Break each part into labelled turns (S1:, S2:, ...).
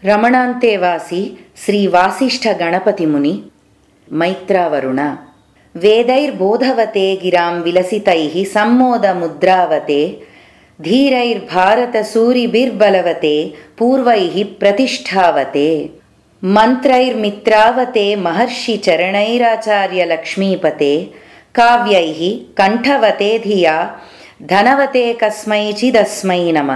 S1: రమణాంతేవాసి శ్రీ వాసిష్ఠ గణపతి ముని మైత్రావరుణ వేదైర్బోధవతే గిరాం విలసితై సమ్మోదముద్రావతే ధీరైర్భారత సూరిభిర్బలవతే పూర్వై ప్రతిష్టావతే మంత్రైర్మిత్రావతే మహర్షి చరణైరాచార్య లక్ష్మీపతే కావ్యై కంఠవతే ధియా ధనవతే కస్మైచిదస్మై నమ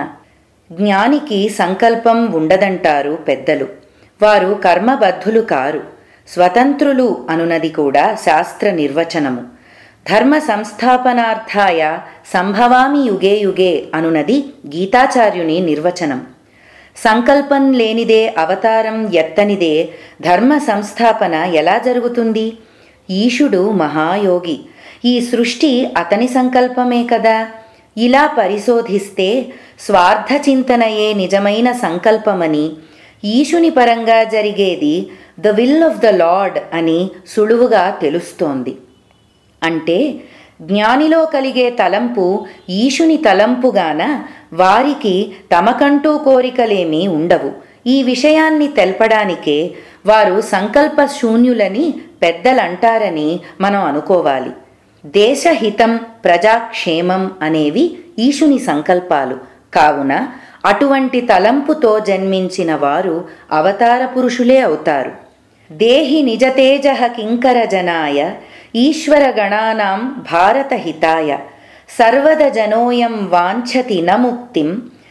S1: జ్ఞానికి సంకల్పం ఉండదంటారు పెద్దలు వారు కర్మబద్ధులు కారు స్వతంత్రులు అనునది కూడా శాస్త్ర నిర్వచనము ధర్మ సంస్థాపనార్థాయ సంభవామి యుగే యుగే అనునది గీతాచార్యుని నిర్వచనం సంకల్పం లేనిదే అవతారం ఎత్తనిదే ధర్మ సంస్థాపన ఎలా జరుగుతుంది ఈశుడు మహాయోగి ఈ సృష్టి అతని సంకల్పమే కదా ఇలా పరిశోధిస్తే స్వార్థ చింతనయే నిజమైన సంకల్పమని ఈశుని పరంగా జరిగేది the will of the Lord అని సులువుగా తెలుస్తోంది అంటే జ్ఞానిలో కలిగే తలంపు ఈశుని తలంపుగాన వారికి తమకంటూ కోరికలేమీ ఉండవు ఈ విషయాన్ని తెల్పడానికే వారు సంకల్ప శూన్యులని పెద్దలంటారని మనం అనుకోవాలి దేశహితం ప్రజాక్షేమం అనేవి ఈశుని సంకల్పాలు కావున అటువంటి తలంపుతో జన్మించిన వారు అవతార పురుషులే అవుతారు దేహి నిజతేజ కింకర జనాయ ఈశ్వర గణానాం భారతహితాయ సర్వద జనోయం వాంఛతి న ముక్తిం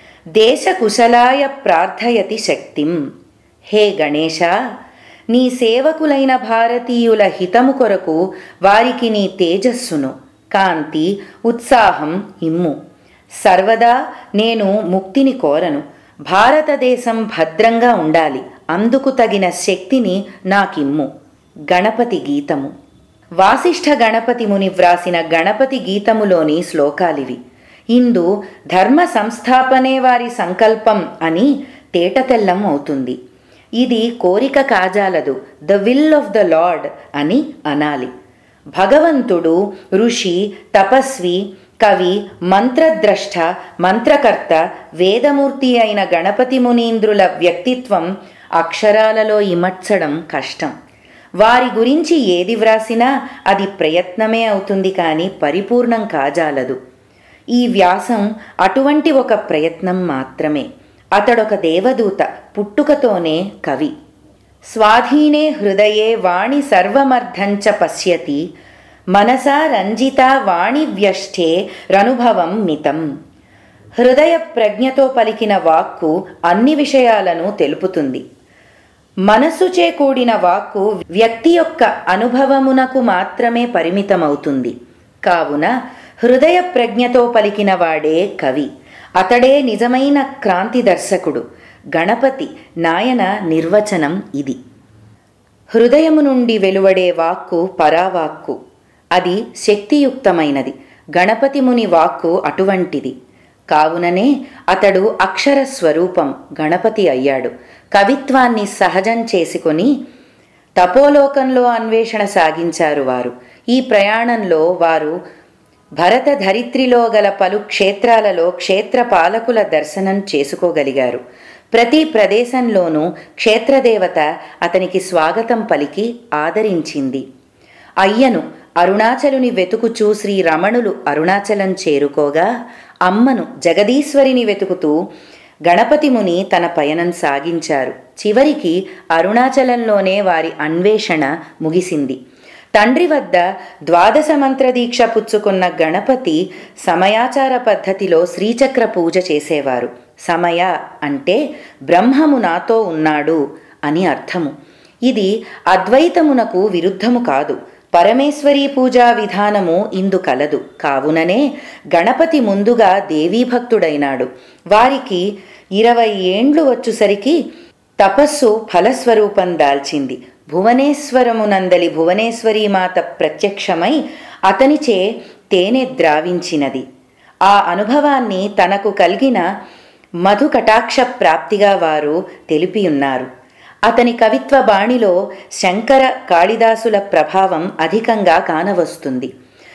S1: దేశకుశలాయ ప్రార్థయతి శక్తిం హే గణేశ నీ సేవకులైన భారతీయుల హితము కొరకు వారికి నీ తేజస్సును కాంతి ఉత్సాహం ఇమ్ము సర్వదా నేను ముక్తిని కోరను భారతదేశం భద్రంగా ఉండాలి అందుకు తగిన శక్తిని నాకిమ్ము గణపతి గీతము వాసిష్ఠ గణపతి ముని వ్రాసిన గణపతి గీతములోని శ్లోకాలివి ఇందు ధర్మ సంస్థాపనే వారి సంకల్పం అని తేటతెల్లం అవుతుంది ఇది కోరిక కాజాలదు the will of the Lord అని అనాలి భగవంతుడు ఋషి తపస్వి కవి మంత్రద్రష్ట మంత్రకర్త వేదమూర్తి అయిన గణపతి మునీంద్రుల వ్యక్తిత్వం అక్షరాలలో ఇమడ్చడం కష్టం వారి గురించి ఏది వ్రాసినా అది ప్రయత్నమే అవుతుంది కానీ పరిపూర్ణం కాజాలదు ఈ వ్యాసం అటువంటి ఒక ప్రయత్నం మాత్రమే అతడొక దేవదూత పుట్టుకతోనే కవి స్వాధీనే హృదయే వాణి సర్వమర్థంచ పశ్యతి మనసా రంజిత వాణి వ్యష్టే రనుభవం మితం హృదయ ప్రజ్ఞతో పలికిన వాక్కు అన్ని విషయాలను తెలుపుతుంది మనసుచే కూడిన వాక్కు వ్యక్తి యొక్క అనుభవమునకు మాత్రమే పరిమితమవుతుంది కావున హృదయ ప్రజ్ఞతో పలికిన వాడే కవి అతడే నిజమైన క్రాంతి దర్శకుడు గణపతి నాయన నిర్వచనం ఇది హృదయము నుండి వెలువడే వాక్కు పరావాక్కు అది శక్తియుక్తమైనది గణపతి ముని వాక్కు అటువంటిది కావుననే అతడు అక్షర స్వరూపం గణపతి అయ్యాడు కవిత్వాన్ని సహజం చేసుకొని తపోలోకంలో అన్వేషణ సాగించారు వారు ఈ ప్రయాణంలో వారు భరత ధరిత్రిలో గల పలు క్షేత్రాలలో క్షేత్ర పాలకుల దర్శనం చేసుకోగలిగారు ప్రతి ప్రదేశంలోనూ క్షేత్రదేవత అతనికి స్వాగతం పలికి ఆదరించింది అయ్యను అరుణాచలుని వెతుకుచూ శ్రీ రమణులు అరుణాచలం చేరుకోగా అమ్మను జగదీశ్వరిని వెతుకుతూ గణపతి ముని తన పయనం సాగించారు చివరికి అరుణాచలంలోనే వారి అన్వేషణ ముగిసింది తండ్రి వద్ద ద్వాదశ మంత్ర దీక్ష పుచ్చుకున్న గణపతి సమయాచార పద్ధతిలో శ్రీచక్ర పూజ చేసేవారు సమయ అంటే బ్రహ్మము నాతో ఉన్నాడు అని అర్థము ఇది అద్వైతమునకు విరుద్ధము కాదు పరమేశ్వరీ పూజా విధానము ఇందు కలదు కావుననే గణపతి ముందుగా దేవీభక్తుడైనాడు వారికి ఇరవై ఏండ్లు వచ్చుసరికి తపస్సు ఫలస్వరూపం దాల్చింది భువనేశ్వరమునందలి భువనేశ్వరీ మాత ప్రత్యక్షమై అతనిచే తేనె ద్రావించినది ఆ అనుభవాన్ని తనకు కలిగిన మధు కటాక్ష ప్రాప్తిగా వారు తెలిపియున్నారు అతని కవిత్వ బాణిలో శంకర కాళిదాసుల ప్రభావం అధికంగా కానవస్తుంది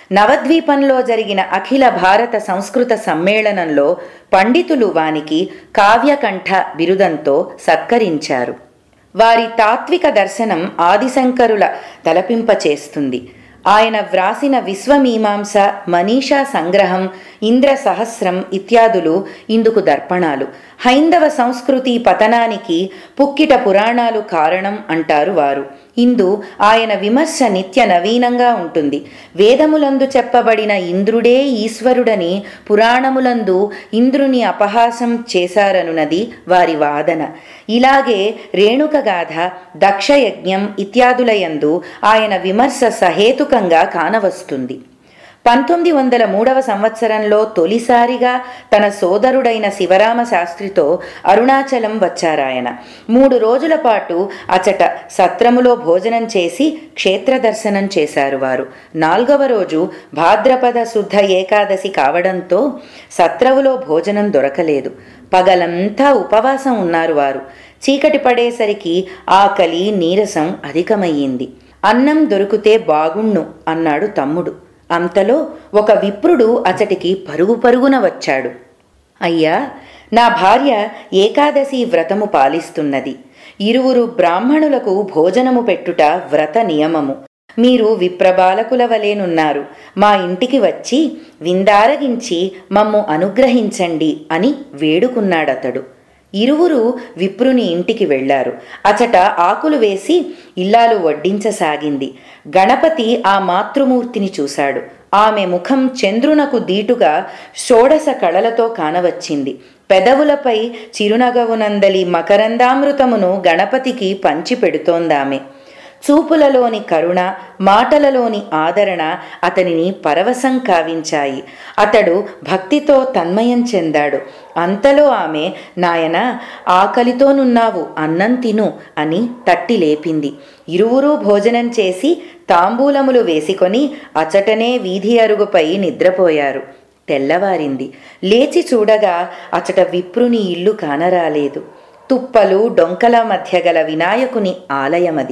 S1: నవద్వీపంలో జరిగిన అఖిల భారత సంస్కృత సమ్మేళనంలో పండితులు వానికి కావ్యకంఠ బిరుదంతో సత్కరించారు వారి తాత్విక దర్శనం ఆదిశంకరుల తలపింపచేస్తుంది ఆయన వ్రాసిన విశ్వమీమాంస మనీషా సంగ్రహం ఇంద్ర సహస్రం ఇత్యాదులు ఇందుకు దర్పణాలు హైందవ సంస్కృతి పతనానికి పుక్కిట పురాణాలు కారణం అంటారు వారు ఇందు ఆయన విమర్శ నిత్య నవీనంగా ఉంటుంది వేదములందు చెప్పబడిన ఇంద్రుడే ఈశ్వరుడని పురాణములందు ఇంద్రుని అపహాసం చేశారనున్నది వారి వాదన ఇలాగే రేణుకగాథ దక్షయజ్ఞం ఇత్యాదులయందు ఆయన విమర్శ సహేతుకంగా కానవస్తుంది పంతొమ్మిది వందల మూడవ సంవత్సరంలో తొలిసారిగా తన సోదరుడైన శివరామ శాస్త్రితో అరుణాచలం వచ్చారాయన మూడు రోజుల పాటు అచట సత్రములో భోజనం చేసి క్షేత్ర దర్శనం చేశారు వారు నాల్గవ రోజు భాద్రపద శుద్ధ ఏకాదశి కావడంతో సత్రవులో భోజనం దొరకలేదు పగలంతా ఉపవాసం ఉన్నారు వారు చీకటి పడేసరికి ఆకలి నీరసం అధికమయ్యింది అన్నం దొరికితే బాగుణ్ణు అన్నాడు తమ్ముడు అంతలో ఒక విప్రుడు అచటికి పరుగు పరుగున వచ్చాడు అయ్యా నా భార్య ఏకాదశి వ్రతము పాలిస్తున్నది ఇరువురు బ్రాహ్మణులకు భోజనము పెట్టుట వ్రత నియమము మీరు విప్రబాలకుల వలేనున్నారు మా ఇంటికి వచ్చి విందారగించి మమ్ము అనుగ్రహించండి అని వేడుకున్నాడతడు ఇరువురు విప్రుని ఇంటికి వెళ్లారు అచట ఆకులు వేసి ఇల్లాలు వడ్డించసాగింది గణపతి ఆ మాతృమూర్తిని చూశాడు ఆమె ముఖం చంద్రునకు దీటుగా షోడశ కళలతో కానవచ్చింది పెదవులపై చిరునగవునందలి మకరందామృతమును గణపతికి పంచి పెడుతోందామె చూపులలోని కరుణ మాటలలోని ఆదరణ అతనిని పరవశం కావించాయి అతడు భక్తితో తన్మయం చెందాడు అంతలో ఆమె నాయన ఆకలితోనున్నావు అన్నం తిను అని తట్టి లేపింది ఇరువురూ భోజనం చేసి తాంబూలములు వేసుకొని అచటనే వీధి అరుగుపై నిద్రపోయారు తెల్లవారింది లేచి చూడగా అచట విప్రుని ఇల్లు కానరాలేదు తుప్పలు డొంకల మధ్య గల వినాయకుని ఆలయమది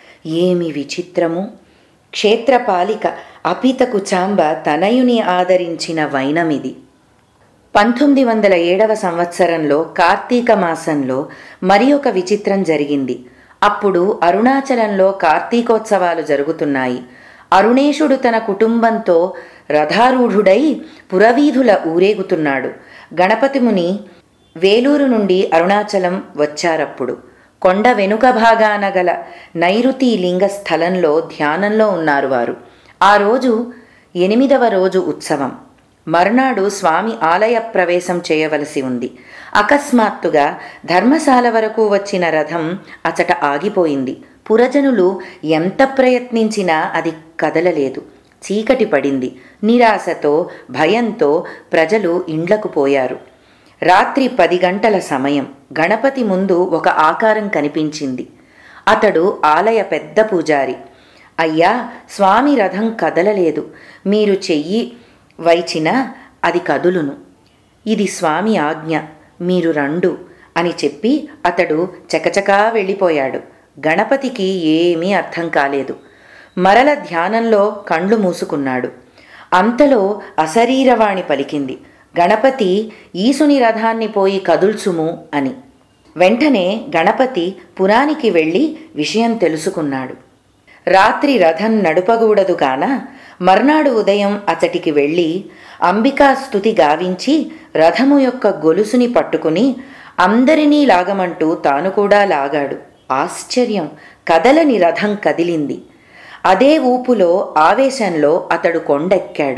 S1: ఏమి విచిత్రము క్షేత్రపాలిక అపితకు చాంబ తనయుని ఆదరించిన వైనమిది పంతొమ్మిది వందల ఏడవ సంవత్సరంలో కార్తీక మాసంలో మరి ఒక విచిత్రం జరిగింది అప్పుడు అరుణాచలంలో కార్తీకోత్సవాలు జరుగుతున్నాయి అరుణేశుడు తన కుటుంబంతో రథారూఢుడై పురవీధుల ఊరేగుతున్నాడు గణపతి ముని వేలూరు నుండి అరుణాచలం వచ్చారప్పుడు కొండ వెనుక భాగాన గల నైరుతి లింగ స్థలంలో ధ్యానంలో ఉన్నారు వారు ఆ రోజు ఎనిమిదవ రోజు ఉత్సవం మర్నాడు స్వామి ఆలయ ప్రవేశం చేయవలసి ఉంది అకస్మాత్తుగా ధర్మశాల వరకు వచ్చిన రథం అచట ఆగిపోయింది పురజనులు ఎంత ప్రయత్నించినా అది కదలలేదు చీకటి పడింది నిరాశతో భయంతో ప్రజలు ఇండ్లకు పోయారు రాత్రి పది గంటల సమయం గణపతి ముందు ఒక ఆకారం కనిపించింది అతడు ఆలయ పెద్ద పూజారి అయ్యా స్వామి రథం కదలలేదు మీరు చెయ్యి వైచిన అది కదులును ఇది స్వామి ఆజ్ఞ మీరు రండు అని చెప్పి అతడు చకచకా వెళ్ళిపోయాడు గణపతికి ఏమీ అర్థం కాలేదు మరల ధ్యానంలో కండ్లు మూసుకున్నాడు అంతలో అశరీరవాణి పలికింది గణపతి ఈసుని రథాన్ని పోయి కదుల్చుము అని వెంటనే గణపతి పురానికి వెళ్ళి విషయం తెలుసుకున్నాడు రాత్రి రథం నడుపగూడదు కాన మర్నాడు ఉదయం అతటికి వెళ్ళి అంబికా స్థుతి గావించి రథము యొక్క గొలుసుని పట్టుకుని అందరినీ లాగమంటూ తాను కూడా లాగాడు ఆశ్చర్యం కదలని రథం కదిలింది అదే ఊపులో ఆవేశంలో అతడు కొండెక్కాడు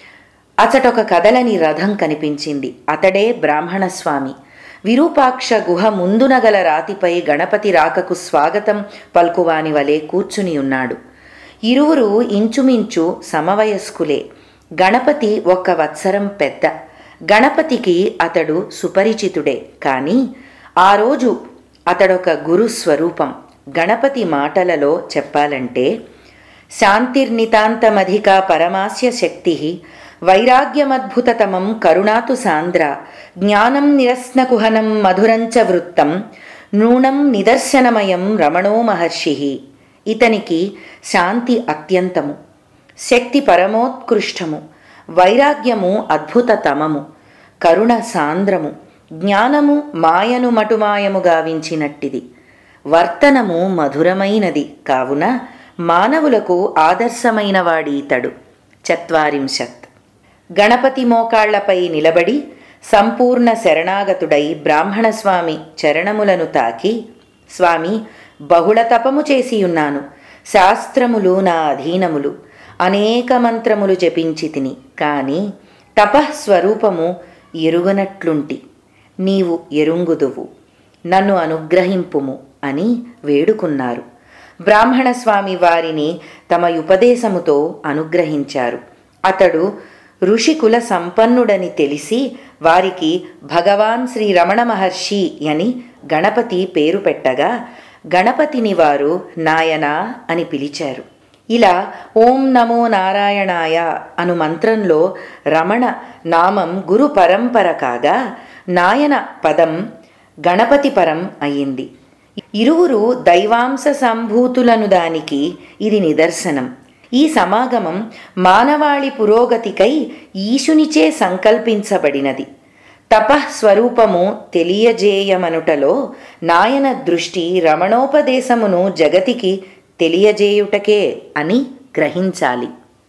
S1: అచటొక కదలని రథం కనిపించింది అతడే బ్రాహ్మణస్వామి విరూపాక్ష గుహ ముందున గల రాతిపై గణపతి రాకకు స్వాగతం పలుకువాని వలె కూర్చుని ఉన్నాడు ఇరువురు ఇంచుమించు సమవయస్కులే గణపతి ఒక్క వత్సరం పెద్ద గణపతికి అతడు సుపరిచితుడే కానీ ఆ రోజు అతడొక గురు స్వరూపం గణపతి మాటలలో చెప్పాలంటే శాంతిర్నితాంతమధికా పరమాస్య శక్తి వైరాగ్యమద్భుతతమం కరుణాతు సాంద్ర జ్ఞానం నిరస్నకుహనం మధురంచ వృత్తం నూనం నిదర్శనమయం రమణో మహర్షి ఇతనికి శాంతి అత్యంతము శక్తి పరమోత్కృష్టము వైరాగ్యము అద్భుతతమము కరుణ సాంద్రము జ్ఞానము మాయను మటుమాయము గావించినట్టిది వర్తనము మధురమైనది కావున మానవులకు ఆదర్శమైన వాడీతడు చత్వారింశత్ గణపతి మోకాళ్లపై నిలబడి సంపూర్ణ శరణాగతుడై బ్రాహ్మణస్వామి చరణములను తాకి స్వామి బహుళ తపము చేసియున్నాను శాస్త్రములు నా అధీనములు అనేక మంత్రములు జపించి తిని కాని తపఃస్వరూపము ఎరుగనట్లుంటి నీవు ఎరుంగుదువు నన్ను అనుగ్రహింపుము అని వేడుకున్నారు బ్రాహ్మణస్వామి వారిని తమ ఉపదేశముతో అనుగ్రహించారు అతడు ఋషికుల సంపన్నుడని తెలిసి వారికి భగవాన్ శ్రీ రమణ మహర్షి అని గణపతి పేరు పెట్టగా గణపతిని వారు నాయనా అని పిలిచారు ఇలా ఓం నమో నారాయణాయ అను మంత్రంలో రమణ నామం గురు పరంపర కాగా నాయన పదం గణపతి పరం అయింది ఇరువురు దైవాంశ సంభూతులను దానికి ఇది నిదర్శనం ఈ సమాగమం మానవాళి పురోగతికై ఈశునిచే సంకల్పించబడినది తపఃస్వరూపము తెలియజేయమనుటలో నాయన దృష్టి రమణోపదేశమును జగతికి తెలియజేయుటకే అని గ్రహించాలి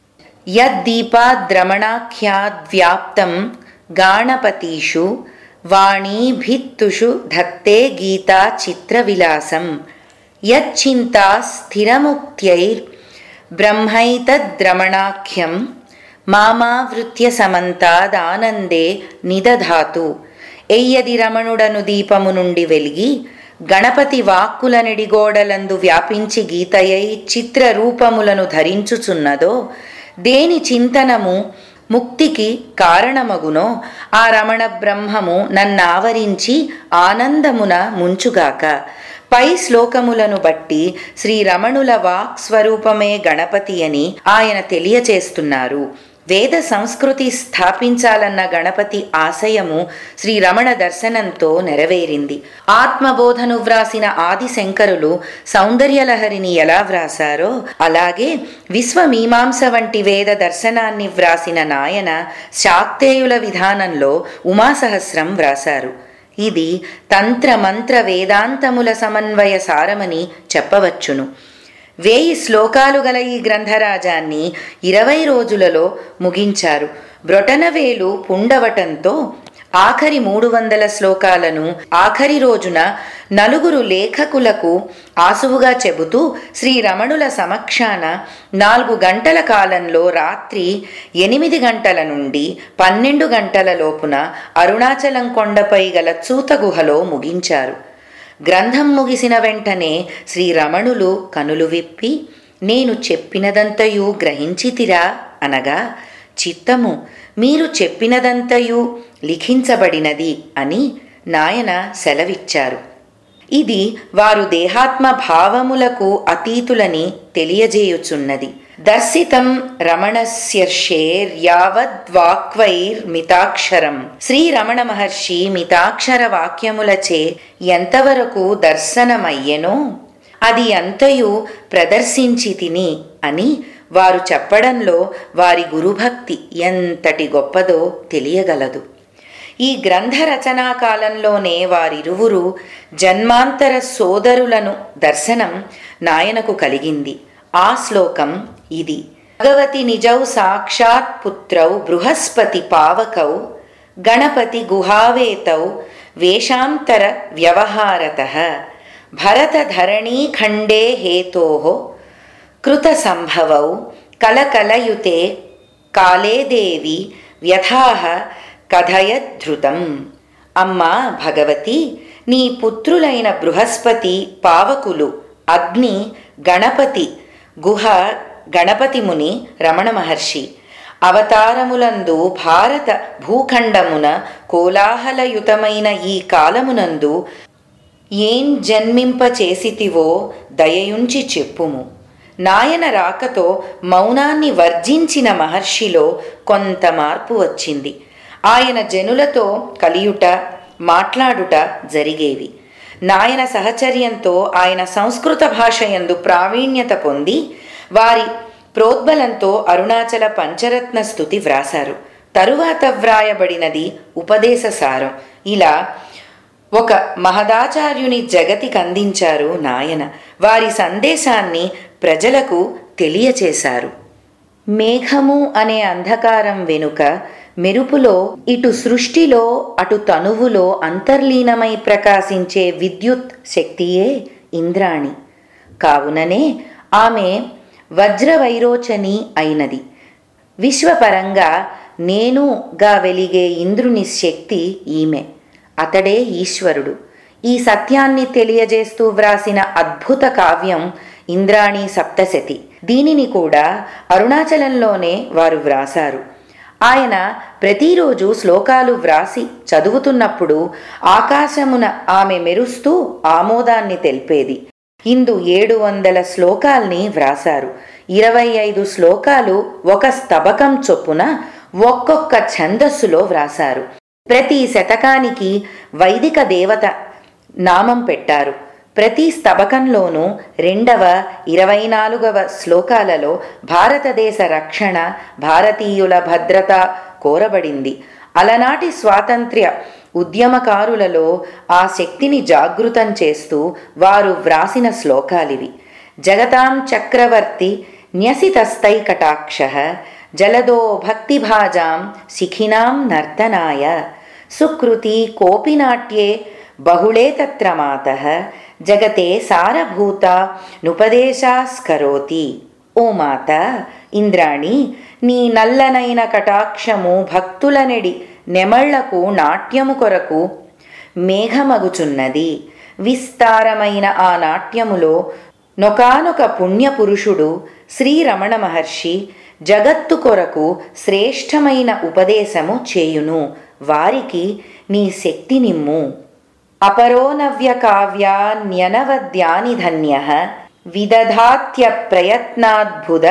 S1: యద్దీపాద్రమణాఖ్యాద్వ్యాప్తం గాణపతీషు వాణీభిత్తుషు ధత్తే గీతా చిత్రవిలాసం యచ్చింతా స్థిరముక్త్యైర్ బ్రహ్మైతద్రమణాఖ్యం మామావృత్య సమంతాదానందే నిదధాతు ఎయ్యది రమణుడను దీపము నుండి వెలిగి గణపతి వాక్కుల నెడిగోడలందు వ్యాపించి గీతయై చిత్ర రూపములను ధరించుచున్నదో దేని చింతనము ముక్తికి కారణమగునో ఆ రమణ బ్రహ్మము నన్నావరించి ఆనందమున ముంచుగాక పై శ్లోకములను బట్టి శ్రీరమణుల వాక్ స్వరూపమే గణపతి అని ఆయన తెలియచేస్తున్నారు వేద సంస్కృతి స్థాపించాలన్న గణపతి ఆశయము శ్రీరమణ దర్శనంతో నెరవేరింది ఆత్మబోధను వ్రాసిన ఆది శంకరులు సౌందర్యలహరిని ఎలా వ్రాసారో అలాగే విశ్వమీమాంస వంటి వేద దర్శనాన్ని వ్రాసిన నాయన శాక్తేయుల విధానంలో ఉమాసహస్రం వ్రాసారు ఇది తంత్ర మంత్ర వేదాంతముల సమన్వయ సారమని చెప్పవచ్చును వేయి శ్లోకాలు గల ఈ గ్రంథరాజాన్ని ఇరవై రోజులలో ముగించారు బ్రొటనవేలు పుండవటంతో ఆఖరి మూడు వందల శ్లోకాలను ఆఖరి రోజున నలుగురు లేఖకులకు ఆసువుగా చెబుతూ శ్రీరమణుల సమక్షాన నాలుగు గంటల కాలంలో రాత్రి ఎనిమిది గంటల నుండి పన్నెండు గంటల లోపున అరుణాచలం కొండపై గల చూత గుహలో ముగించారు గ్రంథం ముగిసిన వెంటనే శ్రీరమణులు కనులు విప్పి నేను చెప్పినదంతయు గ్రహించితిరా అనగా చిత్తము మీరు చెప్పినదంతయు లిఖించబడినది అని నాయన సెలవిచ్చారు ఇది వారు దేహాత్మ భావములకు అతీతులని తెలియజేయుచున్నది దర్శితం రమణస్యర్షేర్యావద్వాక్వైర్మితాక్షరం శ్రీ రమణ మహర్షి మితాక్షర వాక్యములచే ఎంతవరకు దర్శనమయ్యెనో అది అంతయు ప్రదర్శించి తిని అని వారు చెప్పడంలో వారి గురుభక్తి ఎంతటి గొప్పదో తెలియగలదు ఈ గ్రంథ రచనా కాలంలోనే వారిరువురు జన్మాంతర సోదరులను దర్శనం నాయనకు కలిగింది ఆ శ్లోకం ఇది భగవతి నిజౌ సాక్షాత్ పుత్రౌ బృహస్పతి పావకౌ గణపతి గుహావేతౌ వేషాంతర వ్యవహారత భరతధరణీఖండే హేతో కృత సంభవౌ కలకలయుతే కాలే దేవి వ్యథా కథయద్ధృతం అమ్మా భగవతి నీ పుత్రులైన బృహస్పతి పావకులు అగ్ని గణపతి గుహ గణపతి ముని రమణ మహర్షి అవతారములందు భారత భూఖండమున కోలాహలయుతమైన ఈ కాలమునందు ఏం జన్మింప చేసితివో దయయుంచి చెప్పుము నాయన రాకతో మౌనాన్ని వర్జించిన మహర్షిలో కొంత మార్పు వచ్చింది ఆయన జనులతో కలియుట మాట్లాడుట జరిగేవి నాయన సహచర్యంతో ఆయన సంస్కృత భాష యందు ప్రావీణ్యత పొంది వారి ప్రోద్బలంతో అరుణాచల పంచరత్న స్థుతి వ్రాసారు తరువాత వ్రాయబడినది ఉపదేశ సారం ఇలా ఒక మహదాచార్యుని జగతికి అందించారు నాయన వారి సందేశాన్ని ప్రజలకు తెలియచేశారు మేఘము అనే అంధకారం వెనుక మెరుపులో ఇటు సృష్టిలో అటు తనువులో అంతర్లీనమై ప్రకాశించే విద్యుత్ శక్తియే ఇంద్రాణి కావుననే ఆమె వజ్రవైరోచని అయినది విశ్వపరంగా నేనుగా వెలిగే ఇంద్రుని శక్తి ఈమె అతడే ఈశ్వరుడు ఈ సత్యాన్ని తెలియజేస్తూ వ్రాసిన అద్భుత కావ్యం ఇంద్రాణి సప్తశతి దీనిని కూడా అరుణాచలంలోనే వారు వ్రాసారు ఆయన ప్రతిరోజు శ్లోకాలు వ్రాసి చదువుతున్నప్పుడు ఆకాశమున ఆమె మెరుస్తూ ఆమోదాన్ని తెలిపేది ఇందు ఏడు వందల శ్లోకాల్ని వ్రాసారు ఇరవై ఐదు శ్లోకాలు ఒక స్తబకం చొప్పున ఒక్కొక్క ఛందస్సులో వ్రాసారు ప్రతి శతకానికి వైదిక దేవత నామం పెట్టారు ప్రతి స్తబకంలోనూ రెండవ ఇరవై నాలుగవ శ్లోకాలలో భారతదేశ రక్షణ భారతీయుల భద్రత కోరబడింది అలనాటి స్వాతంత్ర్య ఉద్యమకారులలో ఆ శక్తిని జాగృతం చేస్తూ వారు వ్రాసిన శ్లోకాలివి జగతాం చక్రవర్తి న్యసితస్తై కటాక్ష జలదో భక్తిభాజాం శిఖినాం నర్తనాయ సుకృతి కోపినాట్యే బహుళే తత్ర మాత జగతే సారభూత నుపదేశాస్కరోతి ఓ మాత ఇంద్రాణి నీ నల్లనైన కటాక్షము భక్తులనెడి నెమళ్లకు నాట్యము కొరకు మేఘమగుచున్నది విస్తారమైన ఆ నాట్యములో నొకానొక పుణ్యపురుషుడు శ్రీరమణ మహర్షి జగత్తు కొరకు శ్రేష్టమైన ఉపదేశము చేయును వారికి నీ శక్తి నిమ్ము అపరోనవ్య కావ్యాన్యనవద్యాని ధన్య విదధాత్య ప్రయత్నాద్భుత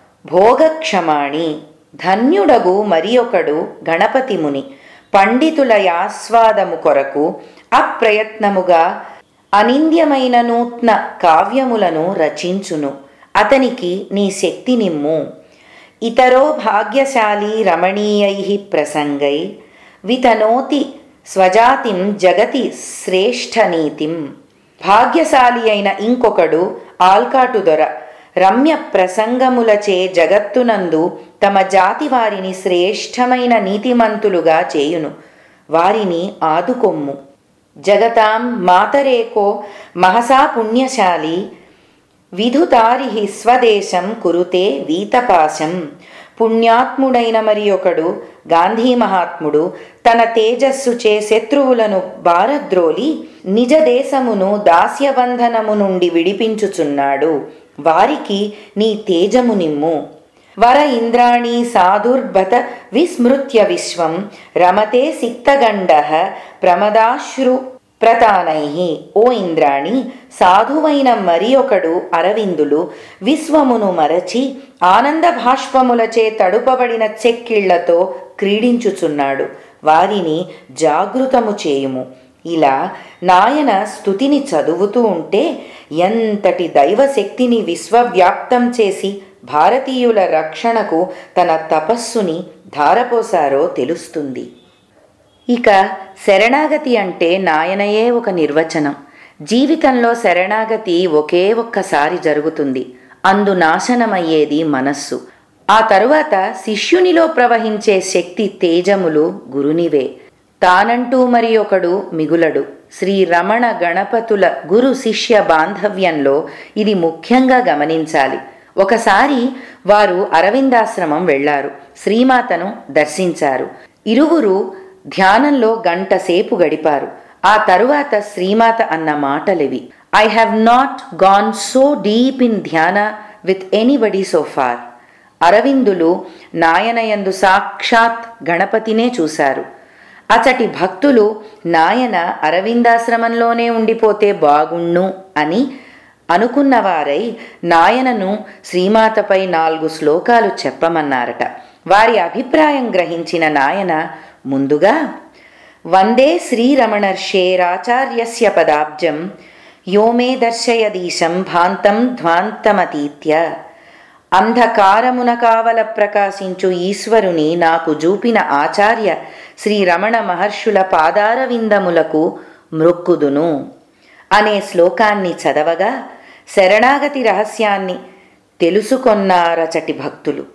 S1: భోగక్షమాణి ధన్యుడగు మరియొకడు గణపతి ముని పండితుల యాస్వాదము కొరకు అప్రయత్నముగా అనింద్యమైన నూత్న కావ్యములను రచించును అతనికి నీ శక్తి నిమ్ము ఇతరో భాగ్యశాలి రమణీయై ప్రసంగై వితనోతి స్వజాతిం జగతి శ్రేష్ఠనీతిం భాగ్యశాలి అయిన ఇంకొకడు ఆల్కాటు దొర రమ్య ప్రసంగములచే జగత్తునందు తమ జాతి వారిని శ్రేష్టమైన నీతిమంతులుగా చేయును వారిని ఆదుకొమ్ము జగతాం మాతరేకో మహసా పుణ్యశాలి విధుతారి స్వదేశం కురుతే వీతపాశం పుణ్యాత్ముడైన మరి ఒకడు గాంధీ మహాత్ముడు తన తేజస్సుచే శత్రువులను బారద్రోలి నిజ దేశమును దాస్యబంధనము నుండి విడిపించుచున్నాడు వారికి నీ తేజము నిమ్ము వర ఇంద్రాణి సాధుర్భత విస్మృత్య విశ్వం రమతే సిక్తగండ ప్రమదాశ్రు ప్రతానై ఓ ఇంద్రాణి సాధువైన మరి ఒకడు అరవిందులు విశ్వమును మరచి ఆనంద భాష్పములచే తడుపబడిన చెక్కిళ్లతో క్రీడించుచున్నాడు వారిని జాగృతము చేయుము ఇలా నాయన స్థుతిని చదువుతూ ఉంటే ఎంతటి దైవశక్తిని విశ్వవ్యాప్తం చేసి భారతీయుల రక్షణకు తన తపస్సుని ధారపోసారో తెలుస్తుంది ఇక శరణాగతి అంటే నాయనయే ఒక నిర్వచనం జీవితంలో శరణాగతి ఒకే ఒక్కసారి జరుగుతుంది అందు నాశనమయ్యేది మనస్సు ఆ తరువాత శిష్యునిలో ప్రవహించే శక్తి తేజములు గురునివే తానంటూ మరి ఒకడు మిగులడు శ్రీ రమణ గణపతుల గురు శిష్య బాంధవ్యంలో ఇది ముఖ్యంగా గమనించాలి ఒకసారి వారు అరవిందాశ్రమం వెళ్లారు శ్రీమాతను దర్శించారు ఇరువురు ధ్యానంలో గంట సేపు గడిపారు ఆ తరువాత శ్రీమాత అన్న మాటలివి I have not gone so deep in dhyana with anybody so far అరవిందులు నాయనయందు సాక్షాత్ గణపతినే చూశారు అచటి భక్తులు నాయన అరవిందాశ్రమంలోనే ఉండిపోతే బాగుణ్ణు అని అనుకున్నవారై నాయనను శ్రీమాతపై నాలుగు శ్లోకాలు చెప్పమన్నారట వారి అభిప్రాయం గ్రహించిన నాయన ముందుగా వందే శ్రీరమణర్షేరాచార్యస్య పదాబ్జం యో మే దర్శయదీశం భాంతం ధ్వాంతమతీత్య అంధకారమున కావల ప్రకాశించు ఈశ్వరుని నాకు జూపిన ఆచార్య శ్రీ రమణ మహర్షుల పాదారవిందములకు మృక్కుదును అనే శ్లోకాన్ని చదవగా శరణాగతి రహస్యాన్ని తెలుసుకొన్నారచటి భక్తులు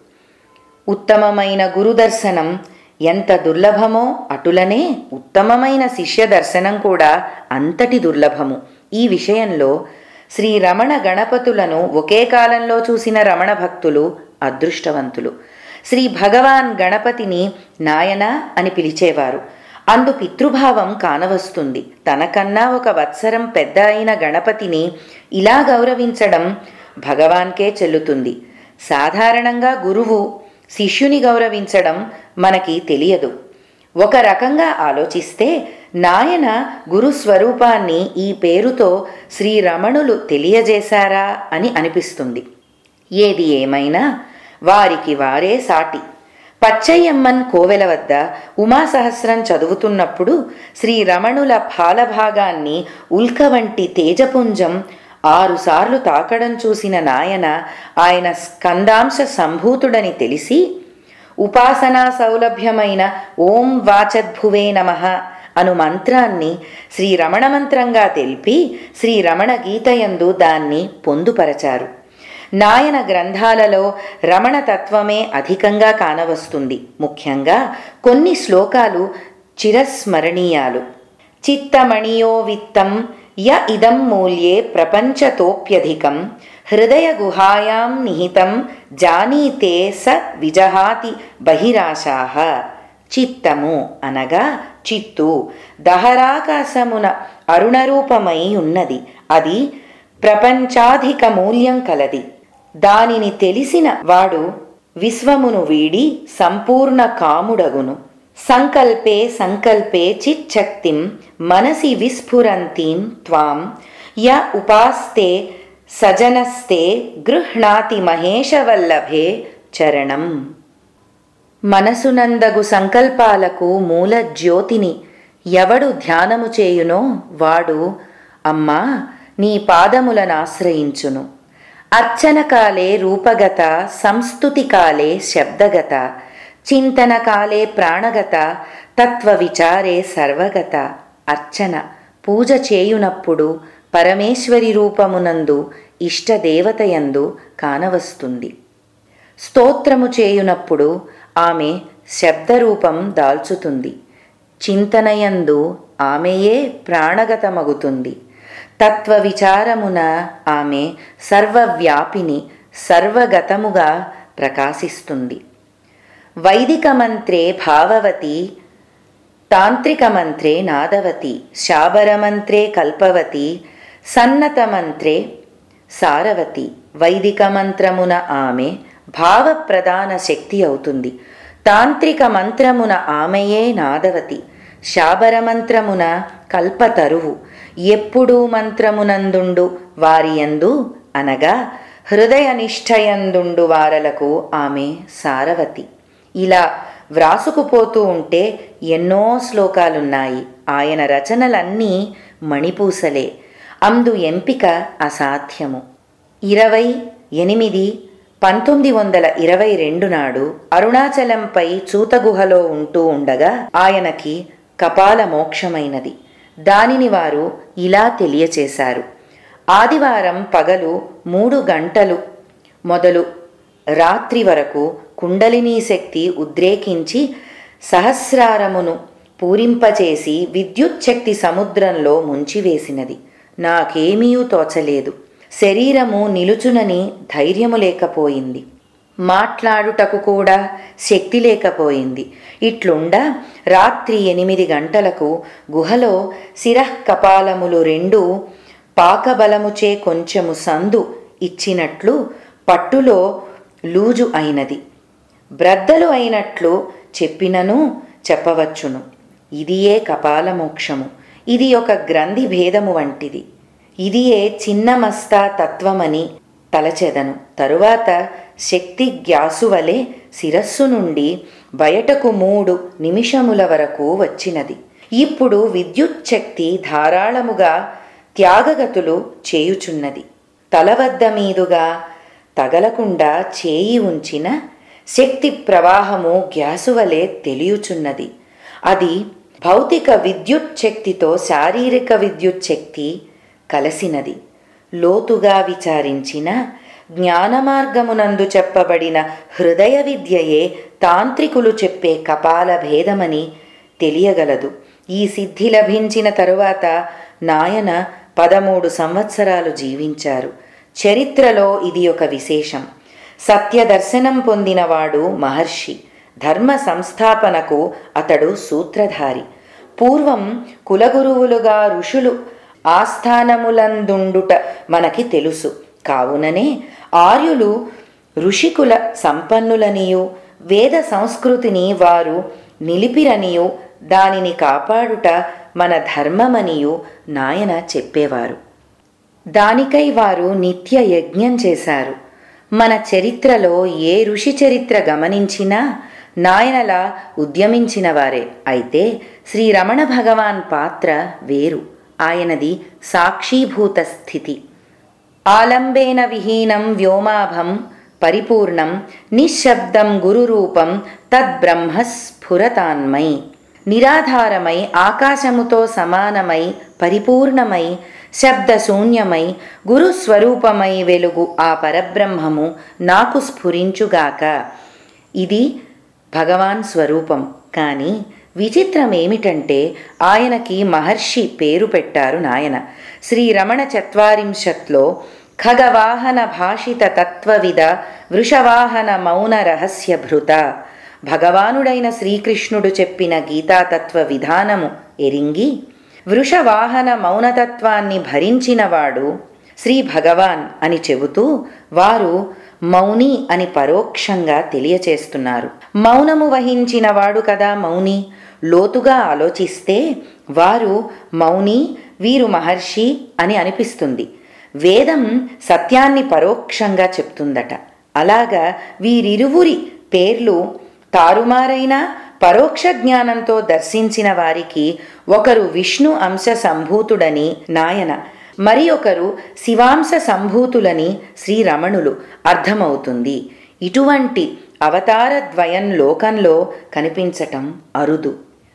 S1: ఉత్తమమైన గురు దర్శనం ఎంత దుర్లభమో అటులనే ఉత్తమమైన శిష్య దర్శనం కూడా అంతటి దుర్లభము ఈ విషయంలో శ్రీ రమణ గణపతులను ఒకే కాలంలో చూసిన రమణ భక్తులు అదృష్టవంతులు శ్రీ భగవాన్ గణపతిని నాయన అని పిలిచేవారు అందు పితృభావం కానవస్తుంది తనకన్నా ఒక వత్సరం పెద్ద అయిన గణపతిని ఇలా గౌరవించడం భగవాన్కే చెల్లుతుంది సాధారణంగా గురువు శిష్యుని గౌరవించడం మనకి తెలియదు ఒక రకంగా ఆలోచిస్తే నాయన గురు స్వరూపాన్ని ఈ పేరుతో శ్రీరమణులు తెలియజేశారా అని అనిపిస్తుంది ఏది ఏమైనా వారికి వారే సాటి పచ్చయ్యమ్మన్ కోవెల వద్ద ఉమాసహస్రం చదువుతున్నప్పుడు శ్రీరమణుల ఫాలభాగాన్ని ఉల్క వంటి తేజపుంజం ఆరుసార్లు తాకడం చూసిన నాయన ఆయన స్కందాంశ సంభూతుడని తెలిసి ఉపాసనా సౌలభ్యమైన ఓం వాచద్భువే నమ అను మంత్రాన్ని శ్రీరమణ మంత్రంగా తెలిపి శ్రీరమణ గీతయందు దాన్ని పొందుపరచారు నాయన గ్రంథాలలో రమణ తత్వమే అధికంగా కానవస్తుంది ముఖ్యంగా కొన్ని శ్లోకాలు చిరస్మరణీయాలు చిత్తమణియో విత్తం య ఇదం మూల్యే ప్రపంచతోప్యధికం హృదయ గుహాయాం నిహితం జానీతే స విజహాతి బహిరాశాహ చిత్తము అనగా చిత్తు దహరాకాశమున అరుణరూపమై ఉన్నది అది ప్రపంచాధిక మూల్యం కలది దానిని తెలిసిన వాడు విశ్వమును వీడి సంపూర్ణ కాముడగును సంకల్పే సంకల్పే చిచ్చక్తిం మనసి విస్ఫురంతీం త్వాం య ఉపాస్తే సజనస్తే గృహ్ణాతి మహేశవల్లభే చరణం మనసునందగు సంకల్పాలకు మూల జ్యోతిని ఎవడు ధ్యానము చేయునో వాడు అమ్మా నీ పాదములనాశ్రయించును అర్చనకాలే రూపగత సంస్తుతికాలే శబ్దగత చింతనకాలే ప్రాణగత తత్వ విచారే సర్వగత అర్చన పూజ చేయునప్పుడు పరమేశ్వరి రూపమునందు ఇష్టదేవతయందు కానవస్తుంది స్తోత్రము చేయునప్పుడు ఆమె శబ్దరూపం దాల్చుతుంది చింతనయందు ఆమెయే ప్రాణగతమగుతుంది తత్వ విచారమున ఆమె సర్వవ్యాపిని సర్వగతముగా ప్రకాశిస్తుంది వైదిక మంత్రే భావవతి తాంత్రిక మంత్రే నాదవతి శాబరమంత్రే కల్పవతి సన్నత మంత్రే సారవతి వైదిక మంత్రమున ఆమె భావ ప్రధాన శక్తి అవుతుంది తాంత్రిక మంత్రమున ఆమెయే నాదవతి శాబర మంత్రమున కల్పతరువు ఎప్పుడూ మంత్రమునందుండు వారియందు అనగా హృదయ నిష్ఠయందుండు వారలకు ఆమె సారవతి ఇలా వ్రాసుకుపోతూ ఉంటే ఎన్నో శ్లోకాలున్నాయి ఆయన రచనలన్నీ మణిపూసలే అందు ఎంపిక అసాధ్యము ఇరవై ఎనిమిది పంతొమ్మిది వందల ఇరవై రెండు నాడు అరుణాచలంపై చూతగుహలో ఉంటూ ఉండగా ఆయనకి కపాల మోక్షమైనది దానిని వారు ఇలా తెలియచేశారు ఆదివారం పగలు మూడు గంటలు మొదలు రాత్రి వరకు కుండలినీ శక్తి ఉద్రేకించి సహస్రారమును పూరింపచేసి విద్యుత్ శక్తి సముద్రంలో ముంచివేసినది నాకేమీయూ తోచలేదు శరీరము నిలుచునని ధైర్యము లేకపోయింది మాట్లాడుటకు కూడా శక్తి లేకపోయింది ఇట్లుండా రాత్రి ఎనిమిది గంటలకు గుహలో శిరః కపాలములు రెండు పాకబలముచే కొంచెము సందు ఇచ్చినట్లు పట్టులో లూజు అయినది బ్రద్దలు అయినట్లు చెప్పినను చెప్పవచ్చును ఇదియే కపాలమోక్షము ఇది ఒక గ్రంథి భేదము వంటిది ఇదియే చిన్నమస్తా తత్వమని తలచెదను తరువాత శక్తి గ్యాసు వలె శిరస్సు నుండి బయటకు మూడు నిమిషముల వరకు వచ్చినది ఇప్పుడు విద్యుత్ శక్తి ధారాళముగా త్యాగగతులు చేయుచున్నది తల వద్ద మీదుగా తగలకుండా చేయి ఉంచిన శక్తి ప్రవాహము గ్యాసు వలె తెలియుచున్నది అది భౌతిక విద్యుత్ శక్తితో శారీరక విద్యుత్ శక్తి కలసినది లోతుగా విచారించిన జ్ఞాన మార్గమునందు చెప్పబడిన హృదయ విద్యయే తాంత్రికులు చెప్పే కపాల భేదమని తెలియగలదు ఈ సిద్ధి లభించిన తరువాత నాయన పదమూడు సంవత్సరాలు జీవించారు చరిత్రలో ఇది ఒక విశేషం సత్య దర్శనం పొందినవాడు మహర్షి ధర్మ సంస్థాపనకు అతడు సూత్రధారి పూర్వం కులగురువులుగా ఋషులు ఆస్థానములందుండుట మనకి తెలుసు కావుననే ఆర్యులు ఋషికుల సంపన్నులనియు వేద సంస్కృతిని వారు నిలిపిరనియు దానిని కాపాడుట మన ధర్మమనియు నాయన చెప్పేవారు దానికై వారు నిత్య యజ్ఞం చేశారు మన చరిత్రలో ఏ ఋషి చరిత్ర గమనించినా నాయనలా ఉద్యమించిన వారే అయితే శ్రీ రమణ భగవాన్ పాత్ర వేరు ఆయనది సాక్షీభూత స్థితి ఆలంబేన విహీనం వ్యోమాభం పరిపూర్ణం నిశ్శబ్దం గురురూపం తద్బ్రహ్మ స్ఫురతాన్మై నిరాధారమై ఆకాశముతో సమానమై పరిపూర్ణమై శబ్దశూన్యమై గురుస్వరూపమై వెలుగు ఆ పరబ్రహ్మము నాకు స్ఫురించుగాక ఇది భగవాన్ స్వరూపం కానీ విచిత్రం ఏమిటంటే ఆయనకి మహర్షి పేరు పెట్టారు నాయన శ్రీరమణ చత్వారింశత్లో ఖగవాహన భాషిత తత్వవిద వృషవాహన మౌన రహస్య భృత భగవానుడైన శ్రీకృష్ణుడు చెప్పిన గీతాతత్వ విధానము ఎరింగి వృషవాహన మౌనతత్వాన్ని భరించినవాడు శ్రీ భగవాన్ అని చెబుతూ వారు మౌని అని పరోక్షంగా తెలియచేస్తున్నారు మౌనము వహించినవాడు కదా మౌని లోతుగా ఆలోచిస్తే వారు మౌని వీరు మహర్షి అని అనిపిస్తుంది వేదం సత్యాన్ని పరోక్షంగా చెప్తుందట అలాగా వీరిరువురి పేర్లు తారుమారైన పరోక్ష జ్ఞానంతో దర్శించిన వారికి ఒకరు విష్ణు అంశ సంభూతుడని నాయన మరి ఒకరు శివాంశ సంభూతులని శ్రీరమణులు అర్థమవుతుంది ఇటువంటి అవతార ద్వయం లోకంలో కనిపించటం అరుదు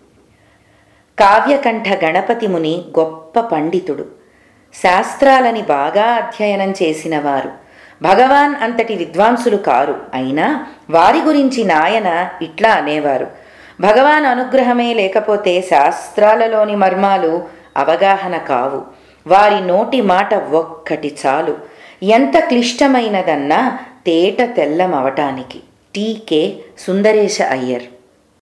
S1: కావ్యకంఠ గణపతి ముని గొప్ప పండితుడు శాస్త్రాలని బాగా అధ్యయనం చేసినవారు భగవాన్ అంతటి విద్వాంసులు కారు అయినా వారి గురించి నాయన ఇట్లా అనేవారు భగవాన్ అనుగ్రహమే లేకపోతే శాస్త్రాలలోని మర్మాలు అవగాహన కావు వారి నోటి మాట ఒక్కటి చాలు ఎంత క్లిష్టమైనదన్నా తేట తెల్లమవటానికి టీకే సుందరేశ అయ్యర్